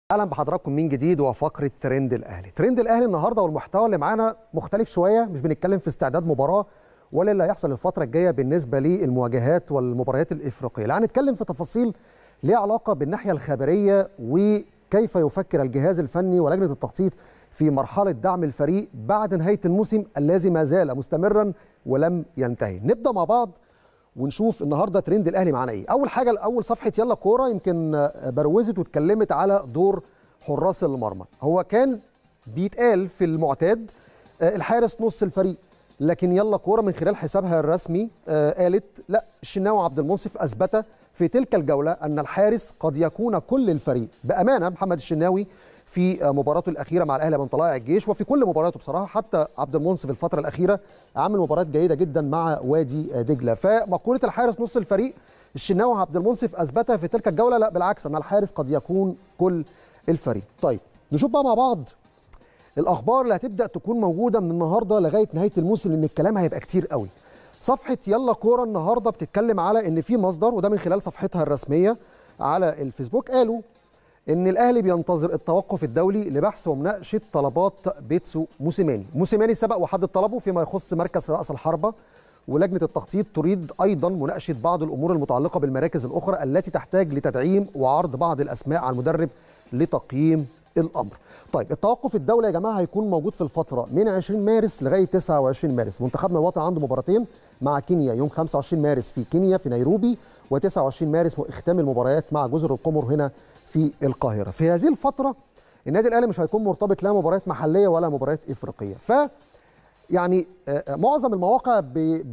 اهلا بحضراتكم من جديد وفقره ترند الاهلي ترند الاهلي النهارده والمحتوى اللي معانا مختلف شويه مش بنتكلم في استعداد مباراه ولا اللي هيحصل الفتره الجايه بالنسبه للمواجهات والمباريات الافريقيه لا هنتكلم في تفاصيل ليها علاقه بالناحيه الخبريه وكيف يفكر الجهاز الفني ولجنه التخطيط في مرحله دعم الفريق بعد نهايه الموسم الذي ما زال مستمرا ولم ينتهي نبدا مع بعض ونشوف النهارده ترند الاهلي معانا ايه اول حاجه الاول صفحه يلا كوره يمكن بروزت واتكلمت على دور حراس المرمى هو كان بيتقال في المعتاد الحارس نص الفريق لكن يلا كوره من خلال حسابها الرسمي قالت لا الشناوي عبد المنصف اثبت في تلك الجوله ان الحارس قد يكون كل الفريق بامانه محمد الشناوي في مباراته الاخيره مع الاهلي من طلائع الجيش وفي كل مبارياته بصراحه حتى عبد المنصف الفتره الاخيره عامل مباريات جيده جدا مع وادي دجله فمقوله الحارس نص الفريق الشناوي عبد المنصف اثبتها في تلك الجوله لا بالعكس ان الحارس قد يكون كل الفريق طيب نشوف بقى مع بعض الاخبار اللي هتبدا تكون موجوده من النهارده لغايه نهايه الموسم لان الكلام هيبقى كتير قوي صفحه يلا كوره النهارده بتتكلم على ان في مصدر وده من خلال صفحتها الرسميه على الفيسبوك قالوا ان الاهلي بينتظر التوقف الدولي لبحث ومناقشه طلبات بيتسو موسيماني موسيماني سبق وحدد طلبه فيما يخص مركز راس الحربه ولجنه التخطيط تريد ايضا مناقشه بعض الامور المتعلقه بالمراكز الاخرى التي تحتاج لتدعيم وعرض بعض الاسماء على المدرب لتقييم الامر طيب التوقف الدولي يا جماعه هيكون موجود في الفتره من 20 مارس لغايه 29 مارس منتخبنا الوطني عنده مباراتين مع كينيا يوم 25 مارس في كينيا في نيروبي و29 مارس اختام المباريات مع جزر القمر هنا في القاهره في هذه الفتره النادي الاهلي مش هيكون مرتبط لا مباريات محليه ولا مباريات افريقيه ف يعني معظم المواقع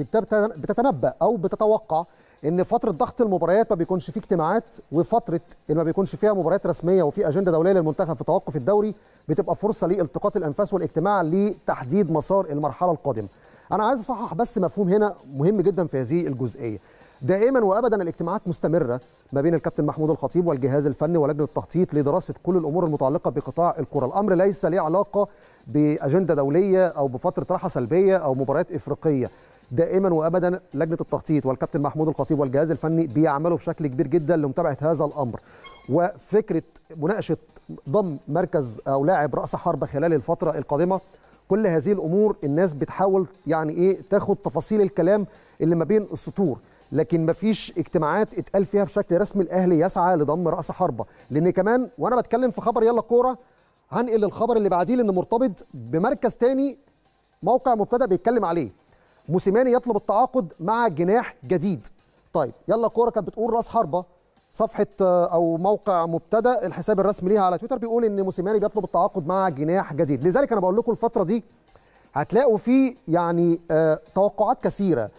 بتتنبأ او بتتوقع ان فتره ضغط المباريات ما بيكونش فيه اجتماعات وفتره اللي ما بيكونش فيها مباريات رسميه وفي اجنده دوليه للمنتخب في توقف الدوري بتبقى فرصه لالتقاط الانفاس والاجتماع لتحديد مسار المرحله القادمه. انا عايز اصحح بس مفهوم هنا مهم جدا في هذه الجزئيه. دائما وابدا الاجتماعات مستمره ما بين الكابتن محمود الخطيب والجهاز الفني ولجنه التخطيط لدراسه كل الامور المتعلقه بقطاع الكره، الامر ليس له علاقه باجنده دوليه او بفتره راحه سلبيه او مباريات افريقيه. دائما وابدا لجنه التخطيط والكابتن محمود الخطيب والجهاز الفني بيعملوا بشكل كبير جدا لمتابعه هذا الامر وفكره مناقشه ضم مركز او لاعب راس حربه خلال الفتره القادمه كل هذه الامور الناس بتحاول يعني ايه تاخد تفاصيل الكلام اللي ما بين السطور لكن ما فيش اجتماعات اتقال فيها بشكل رسمي الاهلي يسعى لضم راس حربه لان كمان وانا بتكلم في خبر يلا كوره هنقل الخبر اللي بعديه لانه مرتبط بمركز تاني موقع مبتدا بيتكلم عليه موسيماني يطلب التعاقد مع جناح جديد طيب يلا كوره كانت بتقول راس حربه صفحه او موقع مبتدا الحساب الرسمي ليها على تويتر بيقول ان موسيماني بيطلب التعاقد مع جناح جديد لذلك انا بقول لكم الفتره دي هتلاقوا في يعني آه توقعات كثيره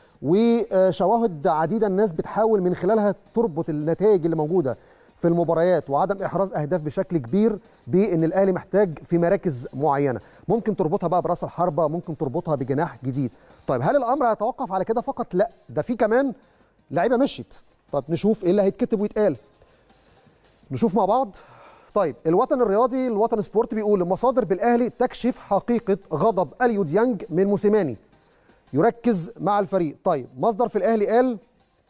وشواهد عديده الناس بتحاول من خلالها تربط النتائج اللي موجوده في المباريات وعدم احراز اهداف بشكل كبير بان الاهلي محتاج في مراكز معينه ممكن تربطها بقى براس الحربه ممكن تربطها بجناح جديد طيب هل الامر هيتوقف على كده فقط لا ده في كمان لعيبه مشيت طب نشوف ايه اللي هيتكتب ويتقال نشوف مع بعض طيب الوطن الرياضي الوطن سبورت بيقول المصادر بالاهلي تكشف حقيقه غضب اليو ديانج من موسيماني يركز مع الفريق طيب مصدر في الاهلي قال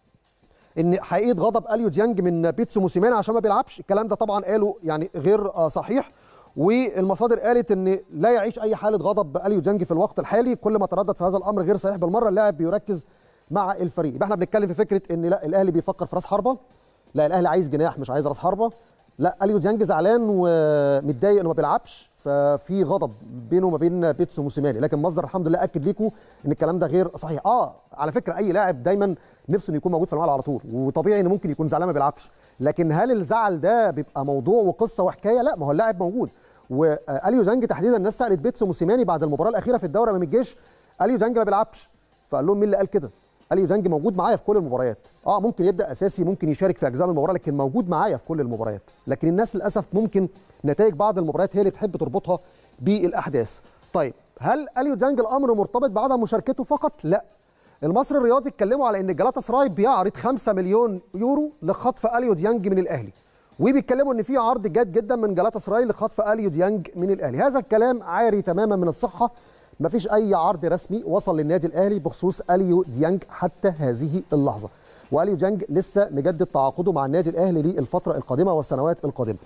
ان حقيقه غضب اليو ديانج من بيتسو موسيماني عشان ما بيلعبش الكلام ده طبعا قالوا يعني غير صحيح والمصادر قالت ان لا يعيش اي حاله غضب اليو ديانج في الوقت الحالي كل ما تردد في هذا الامر غير صحيح بالمره اللاعب بيركز مع الفريق يبقى احنا بنتكلم في فكره ان لا الاهلي بيفكر في راس حربه لا الاهلي عايز جناح مش عايز راس حربه لا اليو ديانج زعلان ومتضايق انه ما بيلعبش ففي غضب بينه وما بين بيتسو موسيماني لكن مصدر الحمد لله اكد ليكم ان الكلام ده غير صحيح اه على فكره اي لاعب دايما نفسه انه يكون موجود في الملعب على طول وطبيعي انه ممكن يكون زعلان ما بيلعبش لكن هل الزعل ده بيبقى موضوع وقصه وحكايه لا ما هو اللاعب موجود واليو ديانج تحديدا الناس سالت بيتسو موسيماني بعد المباراه الاخيره في الدوري امام الجيش اليو ديانج ما بيلعبش فقال لهم مين اللي قال كده اليو ديانج موجود معايا في كل المباريات اه ممكن يبدا اساسي ممكن يشارك في اجزاء من المباراه لكن موجود معايا في كل المباريات لكن الناس للاسف ممكن نتائج بعض المباريات هي اللي تحب تربطها بالاحداث طيب هل اليو ديانج الامر مرتبط بعدم مشاركته فقط لا المصري الرياضي اتكلموا على ان جلاتا سراي بيعرض 5 مليون يورو لخطف اليو ديانج من الاهلي وبيتكلموا ان في عرض جاد جدا من جلاتا سراي لخطف اليو ديانج من الاهلي هذا الكلام عاري تماما من الصحه مفيش اي عرض رسمي وصل للنادي الاهلي بخصوص اليو ديانج حتى هذه اللحظه واليو ديانج لسه مجدد تعاقده مع النادي الاهلي للفتره القادمه والسنوات القادمه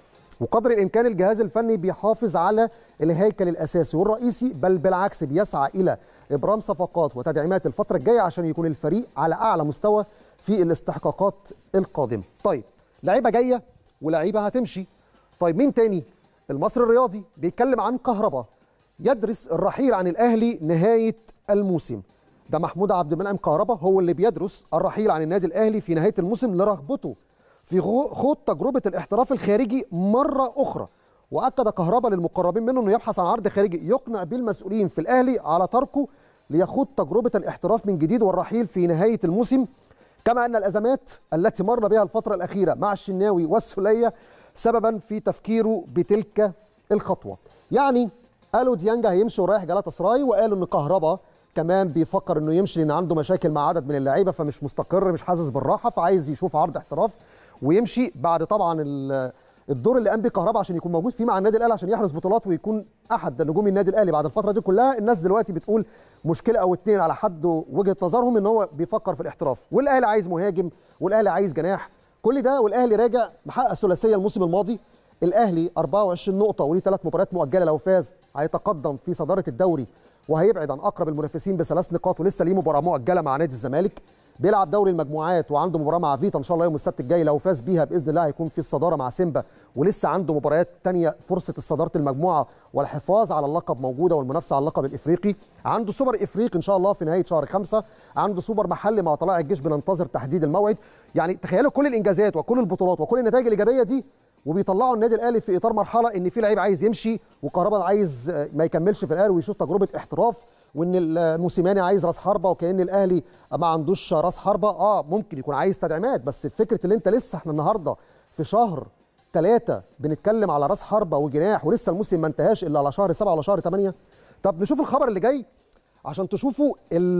وقدر الامكان الجهاز الفني بيحافظ على الهيكل الاساسي والرئيسي بل بالعكس بيسعى الى ابرام صفقات وتدعيمات الفتره الجايه عشان يكون الفريق على اعلى مستوى في الاستحقاقات القادمه. طيب لعيبه جايه ولعيبه هتمشي. طيب مين تاني؟ المصري الرياضي بيتكلم عن كهربا يدرس الرحيل عن الاهلي نهايه الموسم. ده محمود عبد المنعم كهربا هو اللي بيدرس الرحيل عن النادي الاهلي في نهايه الموسم لرغبته في خوض تجربه الاحتراف الخارجي مره اخرى واكد كهربا للمقربين منه انه يبحث عن عرض خارجي يقنع به المسؤولين في الاهلي على تركه ليخوض تجربه الاحتراف من جديد والرحيل في نهايه الموسم كما ان الازمات التي مر بها الفتره الاخيره مع الشناوي والسوليه سببا في تفكيره بتلك الخطوه يعني قالوا ديانجا هيمشي ورايح جلاتا سراي وقالوا ان كهربا كمان بيفكر انه يمشي لان عنده مشاكل مع عدد من اللعيبه فمش مستقر مش حاسس بالراحه فعايز يشوف عرض احتراف ويمشي بعد طبعا الدور اللي قام بيه كهربا عشان يكون موجود فيه مع النادي الاهلي عشان يحرز بطولات ويكون احد نجوم النادي الاهلي بعد الفتره دي كلها الناس دلوقتي بتقول مشكله او اتنين على حد وجهه نظرهم ان هو بيفكر في الاحتراف والاهلي عايز مهاجم والاهلي عايز جناح كل ده والاهلي راجع محقق الثلاثيه الموسم الماضي الاهلي 24 نقطه وليه ثلاث مباريات مؤجله لو فاز هيتقدم في صداره الدوري وهيبعد عن اقرب المنافسين بثلاث نقاط ولسه ليه مباراه مؤجله مع نادي الزمالك بيلعب دوري المجموعات وعنده مباراه مع فيتا ان شاء الله يوم السبت الجاي لو فاز بيها باذن الله هيكون في الصداره مع سيمبا ولسه عنده مباريات ثانيه فرصه صداره المجموعه والحفاظ على اللقب موجوده والمنافسه على اللقب الافريقي عنده سوبر افريقي ان شاء الله في نهايه شهر خمسة عنده سوبر محلي مع طلائع الجيش بننتظر تحديد الموعد يعني تخيلوا كل الانجازات وكل البطولات وكل النتائج الايجابيه دي وبيطلعوا النادي الاهلي في اطار مرحله ان في لعيب عايز يمشي وكهربا عايز ما يكملش في الاهلي ويشوف تجربه احتراف وان الموسيماني عايز راس حربه وكان الاهلي ما عندوش راس حربه اه ممكن يكون عايز تدعيمات بس فكره اللي انت لسه احنا النهارده في شهر ثلاثة بنتكلم على راس حربه وجناح ولسه الموسم ما انتهاش الا على شهر سبعة ولا شهر ثمانية طب نشوف الخبر اللي جاي عشان تشوفوا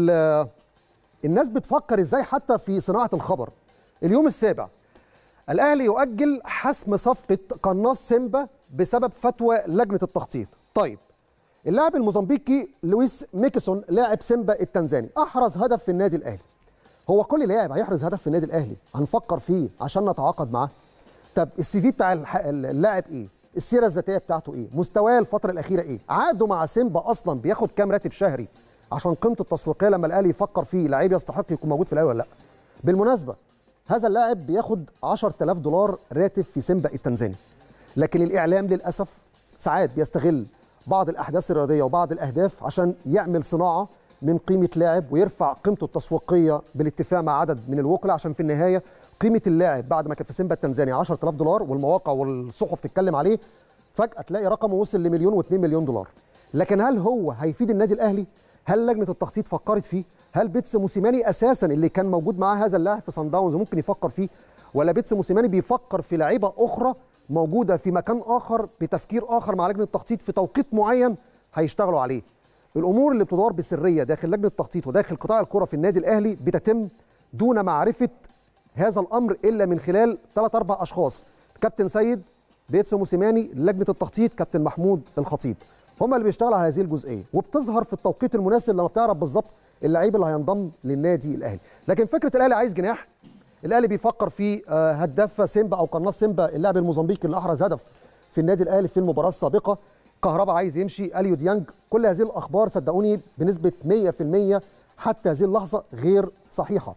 الناس بتفكر ازاي حتى في صناعه الخبر اليوم السابع الاهلي يؤجل حسم صفقه قناص سيمبا بسبب فتوى لجنه التخطيط طيب اللاعب الموزمبيقي لويس ميكيسون لاعب سيمبا التنزاني احرز هدف في النادي الاهلي هو كل لاعب هيحرز هدف في النادي الاهلي هنفكر فيه عشان نتعاقد معاه طب السي في بتاع اللاعب ايه السيره الذاتيه بتاعته ايه مستواه الفتره الاخيره ايه عقده مع سيمبا اصلا بياخد كام راتب شهري عشان قيمته التسويقيه لما الاهلي يفكر فيه لعيب يستحق يكون موجود في الاهلي ولا لا بالمناسبه هذا اللاعب بياخد 10000 دولار راتب في سيمبا التنزاني لكن الاعلام للاسف ساعات بيستغل بعض الاحداث الرياضيه وبعض الاهداف عشان يعمل صناعه من قيمه لاعب ويرفع قيمته التسويقيه بالاتفاق مع عدد من الوكلاء عشان في النهايه قيمه اللاعب بعد ما كان في سيمبا التنزاني 10000 دولار والمواقع والصحف تتكلم عليه فجاه تلاقي رقمه وصل لمليون و2 مليون دولار لكن هل هو هيفيد النادي الاهلي هل لجنه التخطيط فكرت فيه هل بيتس موسيماني اساسا اللي كان موجود معاه هذا اللاعب في صن داونز ممكن يفكر فيه ولا بيتس موسيماني بيفكر في لعيبه اخرى موجوده في مكان اخر بتفكير اخر مع لجنه التخطيط في توقيت معين هيشتغلوا عليه الامور اللي بتدار بسريه داخل لجنه التخطيط وداخل قطاع الكره في النادي الاهلي بتتم دون معرفه هذا الامر الا من خلال ثلاث اربع اشخاص كابتن سيد بيتسو موسيماني لجنه التخطيط كابتن محمود الخطيب هم اللي بيشتغلوا على هذه الجزئيه وبتظهر في التوقيت المناسب لما بتعرف بالظبط اللعيب اللي هينضم للنادي الاهلي لكن فكره الاهلي عايز جناح الاهلي بيفكر في هداف سيمبا او قناص سيمبا اللاعب الموزمبيقي اللي احرز هدف في النادي الاهلي في المباراه السابقه كهربا عايز يمشي اليو ديانج كل هذه الاخبار صدقوني بنسبه 100% حتى هذه اللحظه غير صحيحه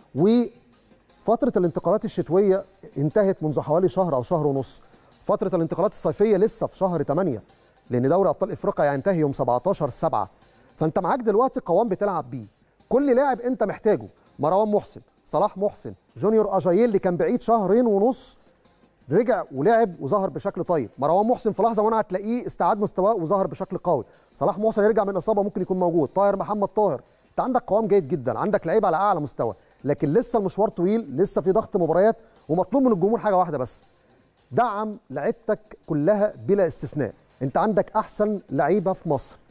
وفتره الانتقالات الشتويه انتهت منذ حوالي شهر او شهر ونص فتره الانتقالات الصيفيه لسه في شهر 8 لان دوري ابطال افريقيا هينتهي يوم 17 7 فانت معاك دلوقتي قوام بتلعب بيه كل لاعب انت محتاجه مروان محسن صلاح محسن جونيور اجايل اللي كان بعيد شهرين ونص رجع ولعب وظهر بشكل طيب مروان محسن في لحظه وانا هتلاقيه استعاد مستواه وظهر بشكل قوي صلاح محسن يرجع من اصابه ممكن يكون موجود طاهر محمد طاهر انت عندك قوام جيد جدا عندك لعيبه على اعلى مستوى لكن لسه المشوار طويل لسه في ضغط مباريات ومطلوب من الجمهور حاجه واحده بس دعم لعيبتك كلها بلا استثناء انت عندك احسن لعيبه في مصر